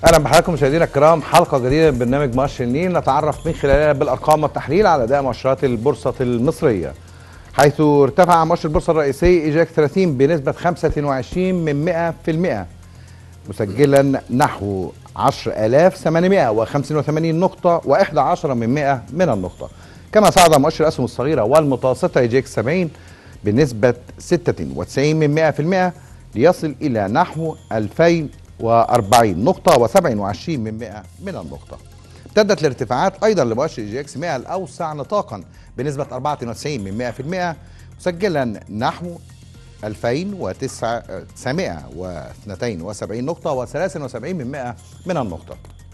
اهلا بحضراتكم مشاهدينا الكرام حلقه جديده من برنامج مؤشر النيل نتعرف من خلالها بالارقام والتحليل على اداء مؤشرات البورصه المصريه حيث ارتفع مؤشر البورصه الرئيسي ايجاك 30 بنسبه 25 من 100% مسجلا نحو 10885 نقطه و11 من 100 من النقطه كما صعد مؤشر الاسهم الصغيره والمتوسطه ايجاك 70 بنسبه 96 من 100% ليصل الى نحو 2000 و40 نقطة و27 من 100 من النقطة امتدت الارتفاعات أيضا لمؤشر جي اكس 100 الأوسع نطاقا بنسبة 94 من 100% مسجلا نحو 2972 نقطة و73 من 100 من النقطة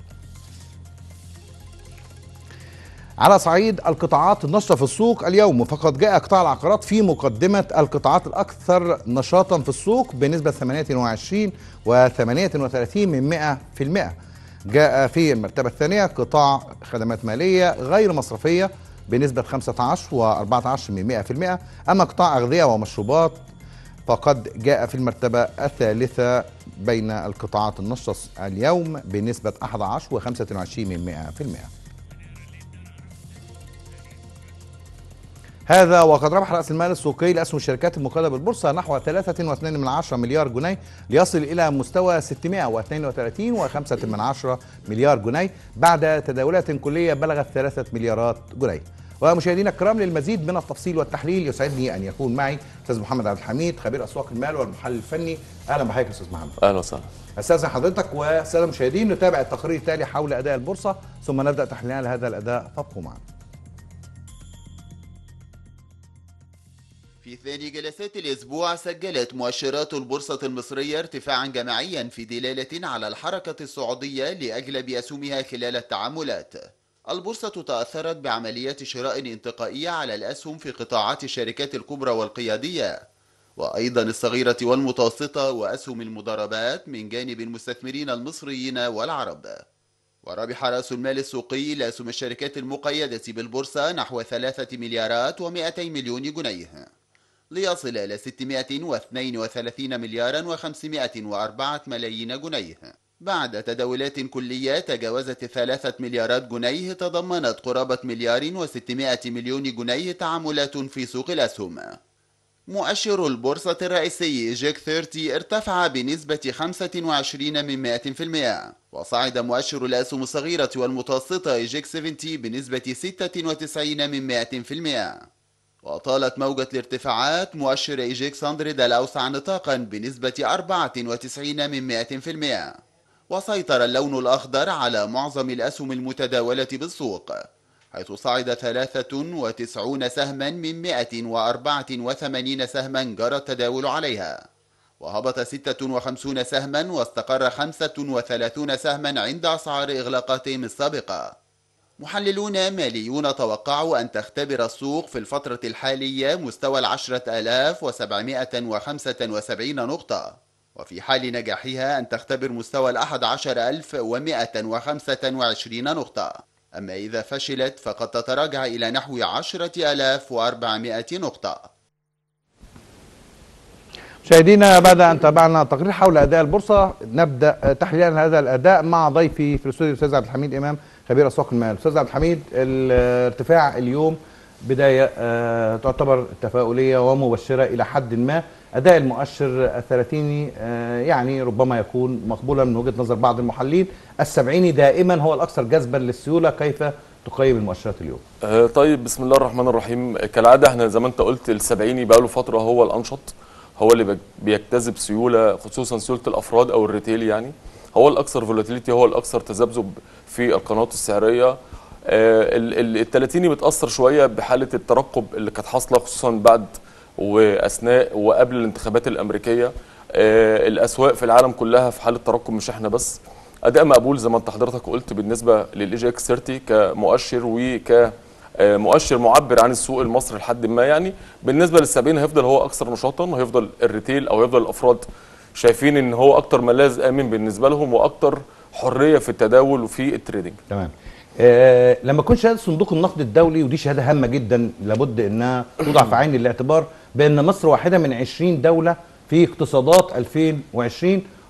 على صعيد القطاعات النشطة في السوق اليوم فقد جاء قطاع العقارات في مقدمة القطاعات الأكثر نشاطا في السوق بنسبة 28 و38 من 100 في المئة جاء في المرتبة الثانية قطاع خدمات مالية غير مصرفية بنسبة 15 و14 من 100 في المئة أما قطاع أغذية ومشروبات فقد جاء في المرتبة الثالثة بين القطاعات النشطة اليوم بنسبة 11 و25 من 100 في المئة هذا وقد ربح رأس المال السوقي لأسهم الشركات المقيدة بالبورصة نحو 3.2 من عشرة مليار جنيه ليصل إلى مستوى 632 و5 من عشرة مليار جنيه بعد تداولات كلية بلغت 3 مليارات جنيه ومشاهدينا الكرام للمزيد من التفصيل والتحليل يسعدني ان يكون معي استاذ محمد عبد الحميد خبير اسواق المال والمحلل الفني اهلا بحضرتك استاذ محمد اهلا وسهلا استاذن حضرتك والساده المشاهدين نتابع التقرير التالي حول اداء البورصه ثم نبدا تحليلنا لهذا الاداء فابقوا معنا في ثاني جلسات الأسبوع سجلت مؤشرات البورصة المصرية ارتفاعا جماعيا في دلالة على الحركة الصعودية لأغلب أسهمها خلال التعاملات البورصة تأثرت بعمليات شراء انتقائية على الأسهم في قطاعات الشركات الكبرى والقيادية وأيضا الصغيرة والمتوسطة وأسهم المضاربات من جانب المستثمرين المصريين والعرب وربح رأس المال السوقي لأسهم الشركات المقيدة بالبورصة نحو ثلاثة مليارات و200 مليون جنيه ليصل إلى 632 مليارا و504 ملايين جنيه بعد تداولات كلية تجاوزت ثلاثة مليارات جنيه تضمنت قرابة مليار و600 مليون جنيه تعاملات في سوق الأسهم مؤشر البورصة الرئيسي جيك 30 ارتفع بنسبة 25 من 100% وصعد مؤشر الأسهم الصغيرة والمتوسطة جيك 70 بنسبة 96 من 100% وطالت موجة الارتفاعات مؤشر إيجيكس 100 الأوسع نطاقا بنسبة 94 من 100% وسيطر اللون الأخضر على معظم الأسهم المتداولة بالسوق حيث صعد 93 سهما من 184 سهما جرى التداول عليها وهبط 56 سهما واستقر 35 سهما عند أسعار إغلاقاتهم السابقة محللون ماليون توقعوا أن تختبر السوق في الفترة الحالية مستوى العشرة آلاف وسبعمائة وخمسة وسبعين نقطة وفي حال نجاحها أن تختبر مستوى الأحد عشر ألف ومائة وخمسة وعشرين نقطة أما إذا فشلت فقد تتراجع إلى نحو عشرة آلاف وأربعمائة نقطة مشاهدينا بعد ان تابعنا تقرير حول اداء البورصه نبدا تحليلا هذا الاداء مع ضيفي في الاستوديو الاستاذ عبد الحميد امام خبير اسواق المال استاذ عبد الحميد الارتفاع اليوم بدايه آه تعتبر تفاؤليه ومبشره الى حد ما اداء المؤشر الثلاثيني آه يعني ربما يكون مقبولا من وجهه نظر بعض المحللين السبعيني دائما هو الاكثر جذبا للسيوله كيف تقيم المؤشرات اليوم آه طيب بسم الله الرحمن الرحيم كالعاده احنا زي ما انت قلت السبعيني بقى له فتره هو الانشط هو اللي بيجتذب سيوله خصوصا سيوله الافراد او الريتيل يعني هو الاكثر فولاتيليتي هو الاكثر تذبذب في القنوات السعريه الثلاثيني متاثر شويه بحاله الترقب اللي كانت حاصله خصوصا بعد واثناء وقبل الانتخابات الامريكيه الاسواق في العالم كلها في حاله ترقب مش احنا بس اداء مقبول زي ما انت حضرتك قلت بالنسبه للاي جي اكس 30 كمؤشر وك مؤشر معبر عن السوق المصري لحد ما يعني بالنسبه للسبعين هيفضل هو اكثر نشاطا وهيفضل الريتيل او هيفضل الافراد شايفين ان هو اكتر ملاذ امن بالنسبه لهم واكتر حريه في التداول وفي التريدنج تمام آه لما يكون شهاده صندوق النقد الدولي ودي شهاده هامه جدا لابد انها توضع في عين الاعتبار بان مصر واحده من 20 دوله في اقتصادات 2020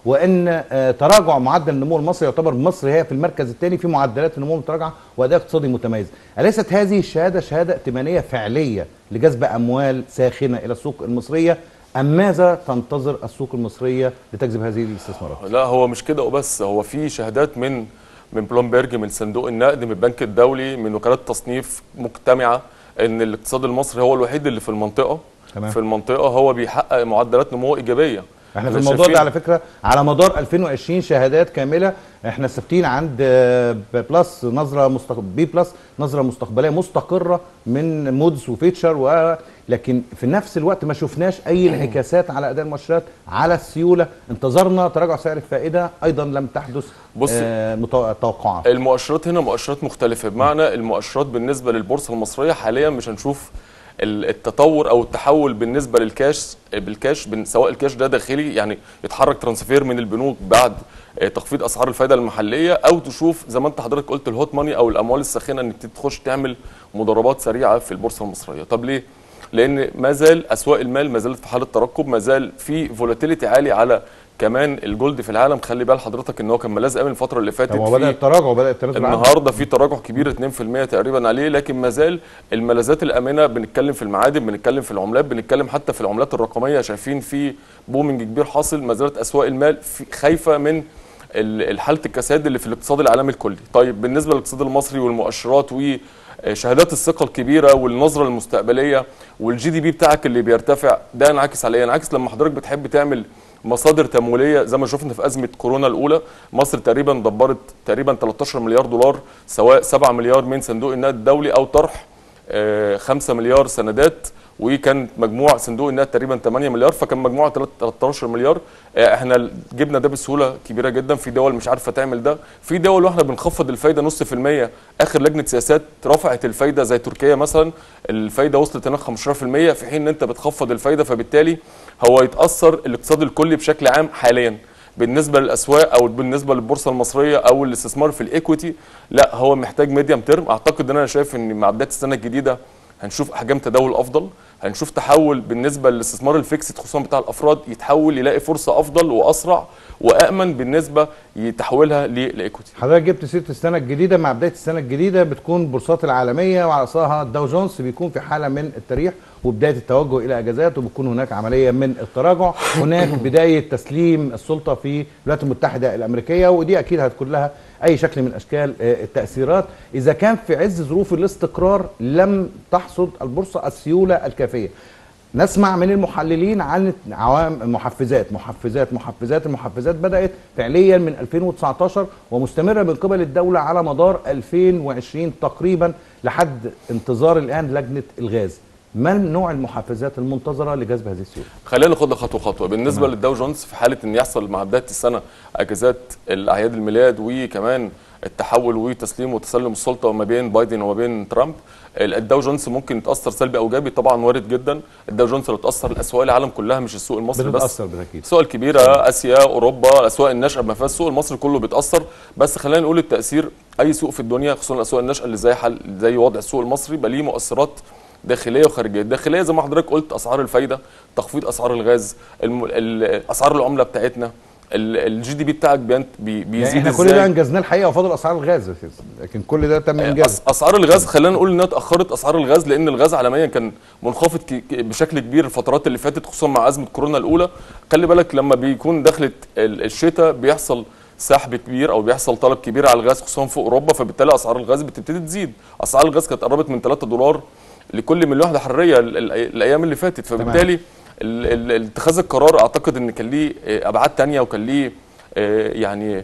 وان آه، تراجع معدل النمو المصري يعتبر مصر هي في المركز الثاني في معدلات النمو المتراجعه واداء اقتصادي متميز اليست هذه الشهاده شهاده ائتمانيه فعليه لجذب اموال ساخنه الى السوق المصريه ام ماذا تنتظر السوق المصريه لتجذب هذه الاستثمارات لا هو مش كده وبس هو في شهادات من من بلومبرج من صندوق النقد من البنك الدولي من وكالات تصنيف مجتمعه ان الاقتصاد المصري هو الوحيد اللي في المنطقه تمام. في المنطقه هو بيحقق معدلات نمو ايجابيه احنا في إحنا الموضوع ده شايفين- على فكره على مدار 2020 شهادات كامله احنا ثابتين عند آه، بلس نظره مستق... بي بلس نظره مستقبليه مستقره من مودز وفيتشر و... لكن في نفس الوقت ما شفناش اي انعكاسات على اداء المؤشرات على السيوله انتظرنا تراجع سعر الفائده ايضا لم تحدث بص- آه متو- توقعات المؤشرات هنا مؤشرات مختلفة بمعنى المؤشرات بالنسبة للبورصة المصرية حاليا مش هنشوف ال- التطور او التحول بالنسبة للكاش بالكاش بن- سواء الكاش ده داخلي يعني يتحرك ترانسفير من البنوك بعد آه، تخفيض اسعار الفائدة المحلية او تشوف زي ما انت حضرتك قلت الهوت ماني او الاموال الساخنة انك تخش تعمل مضاربات سريعة في البورصة المصرية طب ليه؟ لان ما زال اسواق المال ما زالت في حاله ترقب ما زال في فولاتيليتي عالي على كمان الجولد في العالم خلي بال حضرتك ان هو كان ملاذ امن الفتره اللي فاتت هو في- بدا التراجع وبدا التنازل عنه. النهارده في تراجع كبير 2% تقريبا عليه لكن ما زال الملاذات الامنه بنتكلم في المعادن بنتكلم في العملات بنتكلم حتى في العملات الرقميه شايفين في بومنج كبير حاصل ما زالت اسواق المال في خايفه من ال- الحاله الكساد اللي في الاقتصاد العالمي الكلي طيب بالنسبه للاقتصاد المصري والمؤشرات وشهادات الثقه الكبيره والنظره المستقبليه والجي دي بي بتاعك اللي بيرتفع ده ينعكس على ايه ينعكس لما حضرتك بتحب تعمل مصادر تمويليه زي ما شفنا في ازمه كورونا الاولى مصر تقريبا دبرت تقريبا 13 مليار دولار سواء 7 مليار من صندوق النقد الدولي او طرح آه، 5 مليار سندات وكان مجموع صندوق النقد تقريبا 8 مليار فكان مجموع 13 مليار آه، احنا جبنا ده بسهوله كبيره جدا في دول مش عارفه تعمل ده في دول واحنا بنخفض الفايده نص في المية اخر لجنه سياسات رفعت الفايده زي تركيا مثلا الفايده وصلت هناك 15% في حين ان انت بتخفض الفايده فبالتالي هو يتاثر الاقتصاد الكلي بشكل عام حاليا بالنسبه للاسواق او بالنسبه للبورصه المصريه او الاستثمار في الايكويتي لا هو محتاج ميديم تيرم اعتقد ان انا شايف ان مع بدايه السنه الجديده هنشوف احجام تداول افضل هنشوف تحول بالنسبه للاستثمار الفيكسد خصوصا بتاع الافراد يتحول يلاقي فرصه افضل واسرع وامن بالنسبه يتحولها للايكويتي حضرتك جبت سيره السنه الجديده مع بدايه السنه الجديده بتكون البورصات العالميه وعلى راسها الداو جونز بيكون في حاله من التريح وبدايه التوجه الى اجازات وبتكون هناك عمليه من التراجع هناك بدايه تسليم السلطه في الولايات المتحده الامريكيه ودي اكيد هتكون لها اي شكل من اشكال آه، التاثيرات اذا كان في عز ظروف الاستقرار لم تحصد البورصه السيوله الكافيه نسمع من المحللين عن عوام محفزات محفزات محفزات المحفزات بدأت فعليا من 2019 ومستمرة من قبل الدولة على مدار 2020 تقريبا لحد انتظار الآن لجنة الغاز ما نوع المحفزات المنتظرة لجذب هذه السيولة؟ خلينا ناخدها خطوه خطوه بالنسبه للداو جونز في حاله ان يحصل مع بدايه السنه اجازات الاعياد الميلاد وكمان التحول وتسليم وتسلم السلطه ما بين بايدن وما بين ترامب الداو جونز ممكن يتاثر سلبي او ايجابي طبعا وارد جدا الداو جونز لو تاثر الاسواق العالم كلها مش السوق المصري بس بتتأثر بالتأكيد السوق الكبيره اسيا اوروبا الاسواق الناشئه ما فيهاش السوق المصري كله بيتاثر بس خلينا نقول التاثير اي سوق في الدنيا خصوصا الاسواق الناشئه اللي زي حل زي وضع السوق المصري بقى ليه مؤثرات داخليه وخارجيه الداخليه زي ما حضرتك قلت اسعار الفايده تخفيض اسعار الغاز الم... ال- اسعار العمله بتاعتنا الجي دي بي بتاعك بينت- بي... يعني بيزيد احنا كل ازاي ده انجزناه الحقيقه وفضل اسعار الغاز يا سيدي. لكن كل ده تم انجازه أس- اسعار الغاز خلينا نقول انها اتاخرت اسعار الغاز لان الغاز عالميا كان منخفض ك- ك- بشكل كبير الفترات اللي فاتت خصوصا مع ازمه كورونا الاولى خلي بالك لما بيكون دخلت ال- الشتاء بيحصل سحب كبير او بيحصل طلب كبير على الغاز خصوصا في اوروبا فبالتالي اسعار الغاز بتبتدي تزيد اسعار الغاز كانت قربت من 3 دولار لكل مليون وحده حراريه ال- ال- الايام اللي فاتت فبالتالي ال- ال- اتخاذ القرار اعتقد ان كان ليه آه، ابعاد تانية وكان ليه آه، يعني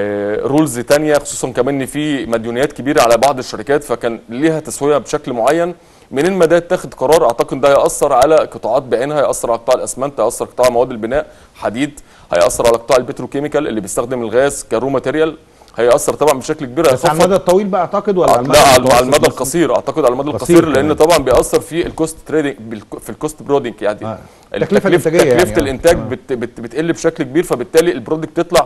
رولز تانية خصوصا كمان ان في مديونيات كبيره على بعض الشركات فكان ليها تسويه بشكل معين منين ما ده تاخد قرار اعتقد ده هياثر على قطاعات بعينها هياثر على قطاع الاسمنت هياثر على قطاع مواد البناء حديد هياثر على قطاع البتروكيميكال اللي بيستخدم الغاز كرو ماتيريال هياثر طبعا بشكل كبير بس على هيخفض المدى الطويل بقى اعتقد ولا على المدى لا على المتوسط على المدى مثلاً؟ القصير اعتقد على المدى قصير القصير لان كمان. طبعا بيأثر في الكوست تريدنج بالك- في الكوست برودنج يعني آه. التكلفة الإنتاجية تكلفه يعني. الانتاج آه. بت بت بتقل بشكل كبير فبالتالي البرودكت تطلع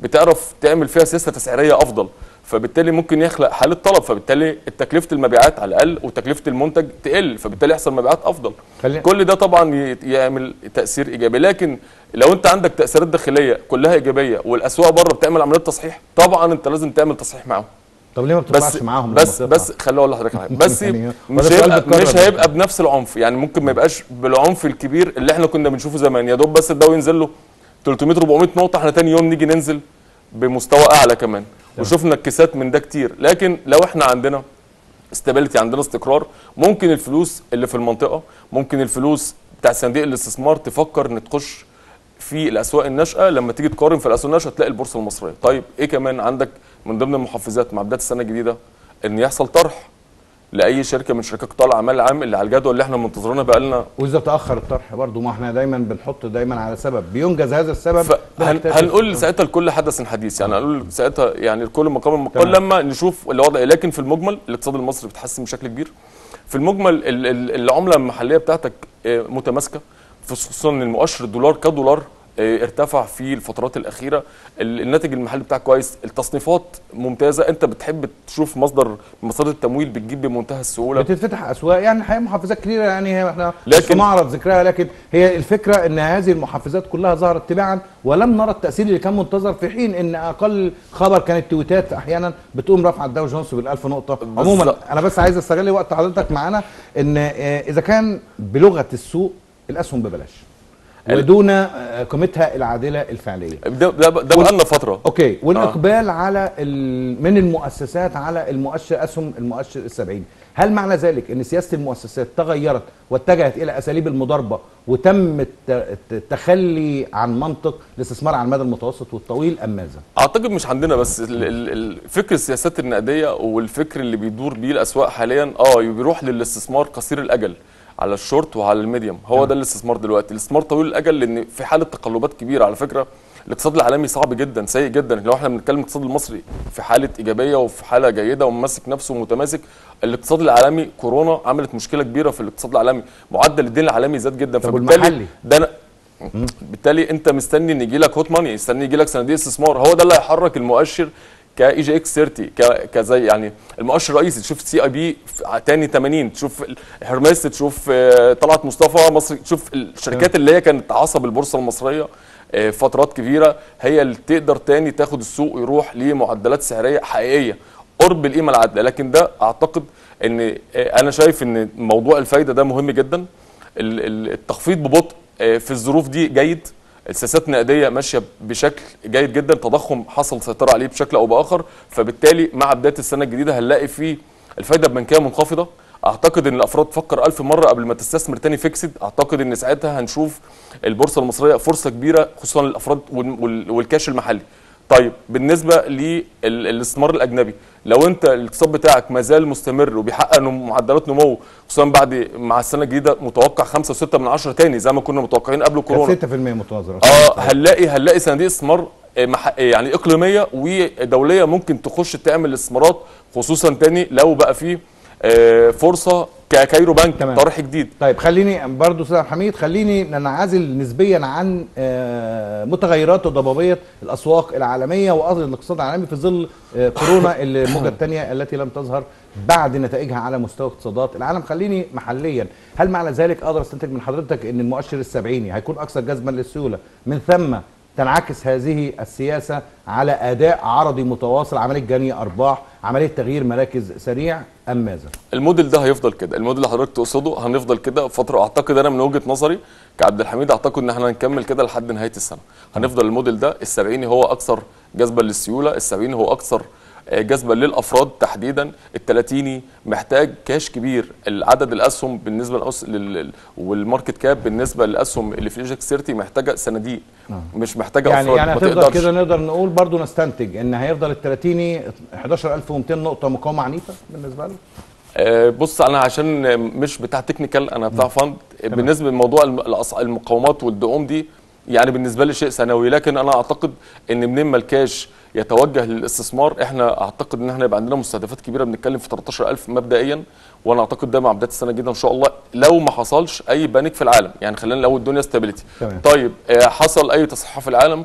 بتعرف تعمل فيها سياسه تسعيريه افضل فبالتالي ممكن يخلق حاله طلب فبالتالي تكلفه المبيعات على الاقل وتكلفه المنتج تقل فبالتالي يحصل مبيعات افضل خلي- كل ده طبعا ي- يعمل تاثير ايجابي لكن لو انت عندك تاثيرات داخليه كلها ايجابيه والاسواق بره بتعمل عمليات تصحيح طبعا انت لازم تعمل تصحيح معاهم طب ليه ما بتطلعش بس معاهم بس لما بس خليني اقول لحضرتك على حاجه بس يعني مش وده سؤال هيبقى بيتكرر مش بس. هيبقى بنفس العنف يعني ممكن ما يبقاش بالعنف الكبير اللي احنا كنا بنشوفه زمان يا دوب بس الدواء ينزل له 300 400 نقطه احنا تاني يوم نيجي ننزل بمستوى اعلى كمان وشفنا الكيسات من ده كتير لكن لو احنا عندنا استابيليتي عندنا استقرار ممكن الفلوس اللي في المنطقه ممكن الفلوس بتاع صناديق الاستثمار تفكر ان تخش في الاسواق الناشئه لما تيجي تقارن في الاسواق الناشئه تلاقي البورصه المصريه طيب ايه كمان عندك من ضمن المحفزات مع بدايه السنه الجديده ان يحصل طرح لاي شركه من شركات قطاع الاعمال العام اللي على الجدول اللي احنا منتظرينها بقى لنا واذا تاخر الطرح برضه ما احنا دايما بنحط دايما على سبب بينجز هذا السبب بنكتشف- هنقول ساعتها لكل حدث حديث يعني هنقول ساعتها يعني لكل مقام مقال تمام. لما نشوف الوضع إيه. لكن في المجمل الاقتصاد المصري بيتحسن بشكل كبير في المجمل ال- ال- العمله المحليه بتاعتك آه، متماسكه خصوصا ان المؤشر الدولار كدولار آه، ارتفع في الفترات الاخيره ال- الناتج المحلي بتاعك كويس التصنيفات ممتازه انت بتحب تشوف مصدر مصادر التمويل بتجيب بمنتهى السهوله بتتفتح اسواق يعني الحقيقه محفزات كتيره يعني هي احنا لكن- لكن معرض ذكرها لكن هي الفكره ان هذه المحفزات كلها ظهرت تباعا ولم نرى التاثير اللي كان منتظر في حين ان اقل خبر كانت تويتات احيانا بتقوم رافعه الداو جونز بال1000 نقطه عموما بالظبط. انا بس عايز استغل وقت حضرتك معانا ان آه، اذا كان بلغه السوق الاسهم ببلاش ال- ودون آه، قيمتها العادله الفعليه ده ده, ده وال- بقالنا فتره اوكي والاقبال آه. على ال... من المؤسسات على المؤشر اسهم المؤشر السبعيني هل معنى ذلك ان سياسه المؤسسات تغيرت واتجهت الى اساليب المضاربه وتم الت- التخلي عن منطق الاستثمار على المدى المتوسط والطويل ام ماذا؟ اعتقد مش عندنا بس ال- ال- ال- فكر السياسات النقديه والفكر اللي بيدور بيه الاسواق حاليا اه بيروح للاستثمار قصير الاجل على الشورت وعلى الميديوم هو تمام. ده الاستثمار دلوقتي الاستثمار طويل الاجل لان في حاله تقلبات كبيره على فكره الاقتصاد العالمي صعب جدا سيء جدا لو احنا بنتكلم الاقتصاد المصري في حاله ايجابيه وفي حاله جيده وممسك نفسه ومتماسك الاقتصاد العالمي كورونا عملت مشكله كبيره في الاقتصاد العالمي معدل الدين العالمي زاد جدا طب فبالتالي والمحلي؟ ده أنا بالتالي انت مستني ان يجي لك هوت ماني مستني يجي لك صناديق استثمار هو ده اللي هيحرك المؤشر كاي جي اكس 30 ك- كزي يعني المؤشر الرئيسي تشوف سي اي بي تاني 80 تشوف ال- هرمس تشوف آه، طلعت مصطفى مصر تشوف الشركات اللي هي كانت عصب البورصه المصريه آه، فترات كبيره هي اللي تقدر تاني تاخد السوق يروح لمعدلات سعريه حقيقيه قرب القيمه العادله لكن ده اعتقد ان آه، انا شايف ان موضوع الفايده ده مهم جدا ال- ال- التخفيض ببطء آه، في الظروف دي جيد السياسات النقديه ماشيه بشكل جيد جدا تضخم حصل سيطره عليه بشكل او باخر فبالتالي مع بدايه السنه الجديده هنلاقي فيه الفايده البنكيه منخفضه اعتقد ان الافراد تفكر ألف مره قبل ما تستثمر تاني فيكسد اعتقد ان ساعتها هنشوف البورصه المصريه فرصه كبيره خصوصا للافراد وال- وال- والكاش المحلي طيب بالنسبه للاستثمار الاجنبي لو انت الاقتصاد بتاعك ما زال مستمر وبيحقق نم- معدلات نمو خصوصا بعد مع السنه الجديده متوقع 5 و6 من 10 تاني زي ما كنا متوقعين قبل كورونا كانت 6% متناظره اه هنلاقي هنلاقي صناديق استثمار آه، مح- آه، يعني اقليميه ودوليه ممكن تخش تعمل استثمارات خصوصا تاني لو بقى فيه آه، فرصه ككايرو بنك تمام. طرح جديد طيب خليني برضو استاذ عبد الحميد خليني ننعزل نسبيا عن آه، متغيرات وضبابيه الاسواق العالميه واصل الاقتصاد العالمي في ظل آه، كورونا اللي الموجه الثانيه التي لم تظهر بعد نتائجها على مستوى اقتصادات العالم خليني محليا هل معنى ذلك اقدر استنتج من حضرتك ان المؤشر السبعيني هيكون اكثر جذبا للسيوله من ثم تنعكس هذه السياسه على اداء عرضي متواصل عمليه جني ارباح عمليه تغيير مراكز سريع ام ماذا الموديل ده هيفضل كده الموديل اللي حضرتك تقصده هنفضل كده فتره اعتقد انا من وجهه نظري كعبد الحميد اعتقد ان احنا هنكمل كده لحد نهايه السنه هنفضل الموديل ده السبعيني هو اكثر جذبا للسيوله السبعيني هو اكثر آه، جذبا للافراد تحديدا التلاتيني محتاج كاش كبير العدد الاسهم بالنسبه للأس... لل... والماركت كاب بالنسبه للاسهم اللي في الايجكس 30 محتاجه صناديق مش محتاجه يعني افراد يعني ما هتفضل تقدرش كده نقدر نقول برضو نستنتج ان هيفضل التلاتيني 11200 نقطه مقاومه عنيفه بالنسبه له آه، بص انا عشان مش بتاع تكنيكال انا بتاع فند بالنسبه لموضوع الم- الأص- المقاومات والدعوم دي يعني بالنسبه لي شيء ثانوي لكن انا اعتقد ان منين ما الكاش يتوجه للاستثمار احنا اعتقد ان احنا يبقى عندنا مستهدفات كبيره بنتكلم في 13000 مبدئيا وانا اعتقد ده مع بدايه السنه الجديده ان شاء الله لو ما حصلش اي بانيك في العالم يعني خلينا الاول الدنيا ستابيليتي تمام. طيب آه، حصل اي تصحيح في العالم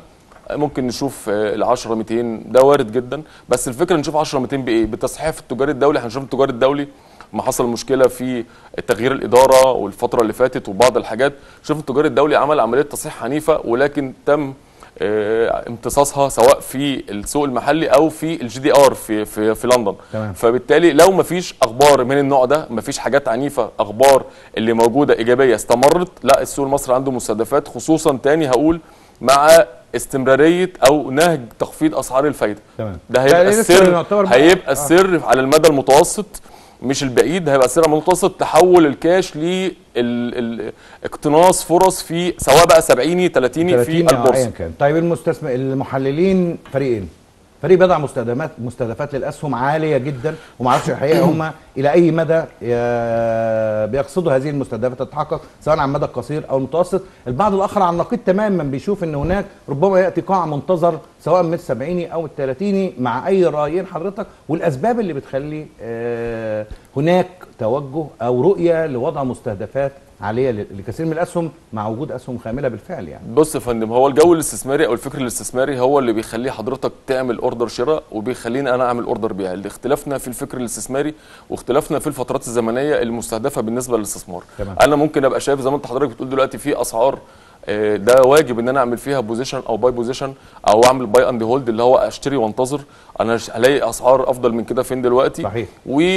ممكن نشوف ال 10 200 ده وارد جدا بس الفكره نشوف 10 200 بايه بالتصحيح التجاري الدولي هنشوف التجاري الدولي ما حصل مشكله في تغيير الاداره والفتره اللي فاتت وبعض الحاجات شوف التجاري الدولي عمل عمليه تصحيح عنيفه ولكن تم آه، امتصاصها سواء في السوق المحلي او في الجي دي ار في في في لندن تمام. فبالتالي لو ما فيش اخبار من النوع ده ما فيش حاجات عنيفه اخبار اللي موجوده ايجابيه استمرت لا السوق المصري عنده مستهدفات خصوصا تاني هقول مع استمراريه او نهج تخفيض اسعار الفايده تمام. ده ده هيبقى لسه السر يعتبر بقى- هيبقى آه. السر على المدى المتوسط مش البعيد هيبقى السر على المدى المتوسط تحول الكاش لاقتناص فرص في سواء بقى 70 30 في 30 أو البورصه ايا كان طيب المستثمر المحللين فريقين فريق بيضع مستهدفات مستهدفات للاسهم عاليه جدا وما اعرفش الحقيقه هم الى اي مدى ي- بيقصدوا هذه المستهدفات تتحقق سواء على المدى القصير او المتوسط البعض الاخر على النقيض تماما بيشوف ان هناك ربما ياتي قاع منتظر سواء من السبعيني او الثلاثيني مع اي رايين حضرتك والاسباب اللي بتخلي آه، هناك توجه او رؤيه لوضع مستهدفات عاليه ل- لكثير من الاسهم مع وجود اسهم خامله بالفعل يعني بص يا فندم هو الجو الاستثماري او الفكر الاستثماري هو اللي بيخلي حضرتك تعمل اوردر شراء وبيخليني انا اعمل اوردر بيع اللي اختلافنا في الفكر الاستثماري واختلافنا في الفترات الزمنيه المستهدفه بالنسبه للاستثمار تمام. انا ممكن ابقى شايف زي ما انت حضرتك بتقول دلوقتي في اسعار آه، ده واجب ان انا اعمل فيها بوزيشن او باي بوزيشن او اعمل باي اند هولد اللي هو اشتري وانتظر انا ش- هلاقي اسعار افضل من كده فين دلوقتي صحيح.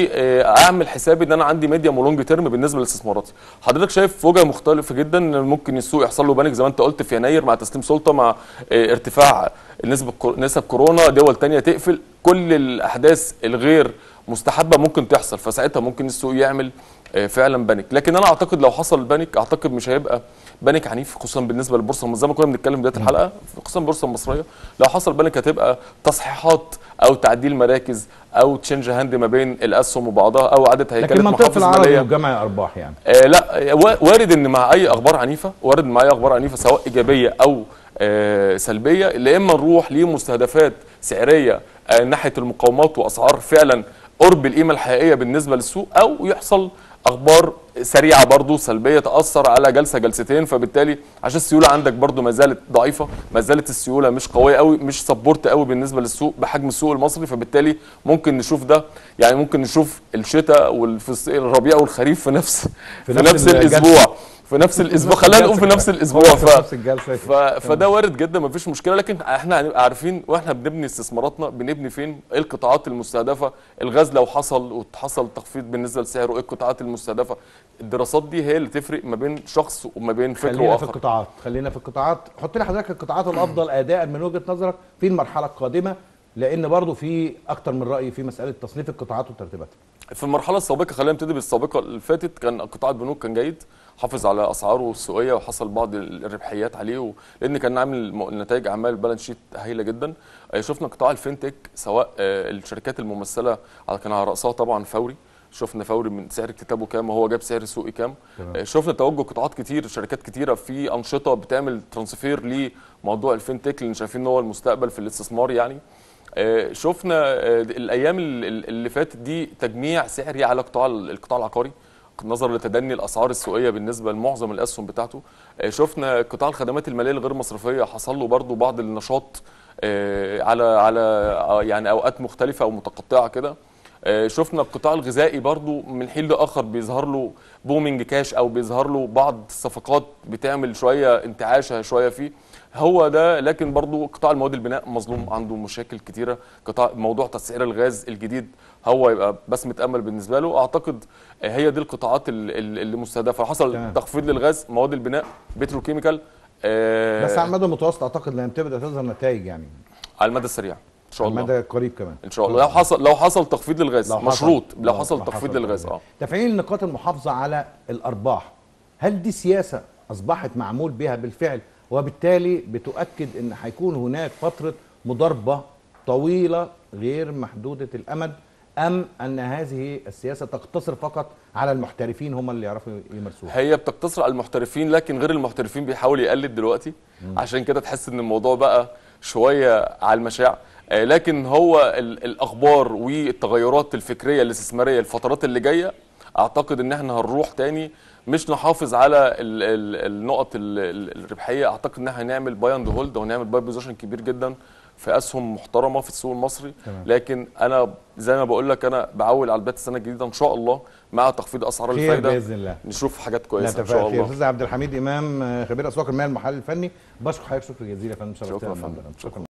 واعمل حسابي ان انا عندي ميديم ولونج تيرم بالنسبه لاستثماراتي حضرتك شايف وجهه مختلفه جدا ان ممكن السوق يحصل له بانيك زي ما انت قلت في يناير مع تسليم سلطه مع آه، ارتفاع نسبه كو- نسب كورونا دول تانية تقفل كل الاحداث الغير مستحبه ممكن تحصل فساعتها ممكن السوق يعمل آه، فعلا بانيك لكن انا اعتقد لو حصل بانيك اعتقد مش هيبقى بانيك عنيف خصوصا بالنسبه للبورصه زي ما كنا بنتكلم بدايه الحلقه خصوصا البورصه المصريه لو حصل بانيك هتبقى تصحيحات او تعديل مراكز او تشينج هاند ما بين الاسهم وبعضها او اعاده لكن هيكله منطقه محافظ العرض ماليه وجمع ارباح يعني آه لا وا- وارد ان مع اي اخبار عنيفه وارد مع اي اخبار عنيفه سواء ايجابيه او آه سلبيه لا اما نروح لمستهدفات سعريه آه ناحيه المقاومات واسعار فعلا قرب القيمه الحقيقيه بالنسبه للسوق او يحصل اخبار سريعه برضو سلبيه تاثر على جلسه جلستين فبالتالي عشان السيوله عندك برضو ما زالت ضعيفه ما زالت السيوله مش قويه قوي مش سبورت قوي بالنسبه للسوق بحجم السوق المصري فبالتالي ممكن نشوف ده يعني ممكن نشوف الشتاء والربيع والخريف في نفس في, نفس نفس الجلسة. الاسبوع في نفس الاسبوع نفس خلينا نقول في الجلسة نفس كمان. الاسبوع هو ف... في نفس الجلسة ف... فده وارد جدا مفيش مشكله لكن احنا هنبقى عارفين واحنا بنبني استثماراتنا بنبني فين ايه القطاعات المستهدفه الغاز لو حصل وحصل تخفيض بالنسبه لسعره ايه القطاعات المستهدفه الدراسات دي هي اللي تفرق ما بين شخص وما بين فكر خلينا في واخر القطاعات خلينا في القطاعات حط لي حضرتك القطاعات الافضل اداء من وجهه نظرك في المرحله القادمه لان برضو في اكتر من راي في مساله تصنيف القطاعات وترتيباتها في المرحله السابقه خلينا نبتدي بالسابقه اللي فاتت كان قطاع البنوك كان جيد حافظ على اسعاره السوقيه وحصل بعض الربحيات عليه و... لان كان عامل م- نتائج اعمال بالانس شيت هايله جدا آه، شفنا قطاع الفينتك سواء آه، الشركات الممثله على كان على راسها طبعا فوري شفنا فوري من سعر اكتتابه كام وهو جاب سعر سوقي كام تمام. آه، شفنا توجه قطاعات كتير شركات كتيره في انشطه بتعمل ترانسفير لموضوع الفينتك لان شايفين ان هو المستقبل في الاستثمار يعني آه، شفنا آه، الايام ال- ال- اللي فاتت دي تجميع سعري على قطاع ال- القطاع العقاري نظرا لتدني الاسعار السوقيه بالنسبه لمعظم الاسهم بتاعته آه، شفنا قطاع الخدمات الماليه الغير مصرفيه حصل له برضو بعض النشاط آه، على على آه، يعني اوقات مختلفه او متقطعه كده آه، شفنا القطاع الغذائي برضو من حين لاخر بيظهر له بومينج كاش او بيظهر له بعض الصفقات بتعمل شويه انتعاشه شويه فيه هو ده لكن برضو قطاع المواد البناء مظلوم عنده مشاكل كتيره قطاع موضوع تسعير الغاز الجديد هو يبقى بسمه امل بالنسبه له اعتقد آه، هي دي القطاعات ال- ال- اللي مستهدفه حصل تمام. تخفيض للغاز مواد البناء بتروكيميكال آه، بس على المدى المتوسط اعتقد لما تبدا تظهر نتائج يعني على المدى السريع ان شاء على الله المدى القريب كمان ان شاء الله لو حصل لو حصل تخفيض للغاز لو حصل- مشروط لو لو- حصل لو تخفيض حصل للغاز تخفيض. اه تفعيل النقاط المحافظه على الارباح هل دي سياسه اصبحت معمول بها بالفعل وبالتالي بتؤكد ان هيكون هناك فتره مضاربه طويله غير محدوده الامد ام ان هذه السياسه تقتصر فقط على المحترفين هم اللي يعرفوا يمارسوها هي بتقتصر على المحترفين لكن غير المحترفين بيحاول يقلد دلوقتي عشان كده تحس ان الموضوع بقى شويه على المشاع آه، لكن هو ال- الاخبار والتغيرات الفكريه الاستثماريه الفترات اللي جايه اعتقد ان احنا هنروح تاني مش نحافظ على ال ال النقط ال ال الربحيه اعتقد ان احنا هنعمل باي اند هولد وهنعمل باي بوزيشن كبير جدا في اسهم محترمه في السوق المصري تمام. لكن انا زي ما بقول لك انا بعول على بدايه السنه الجديده ان شاء الله مع تخفيض اسعار خير الفايده باذن الله نشوف حاجات كويسه ان نتفائل شاء خير الله استاذ عبد الحميد امام آه، خبير اسواق المال المحلل الفني بشكر حضرتك شكرا جزيلا يا فندم شرفتنا شكرا يا فندم. النهاردة. شكرا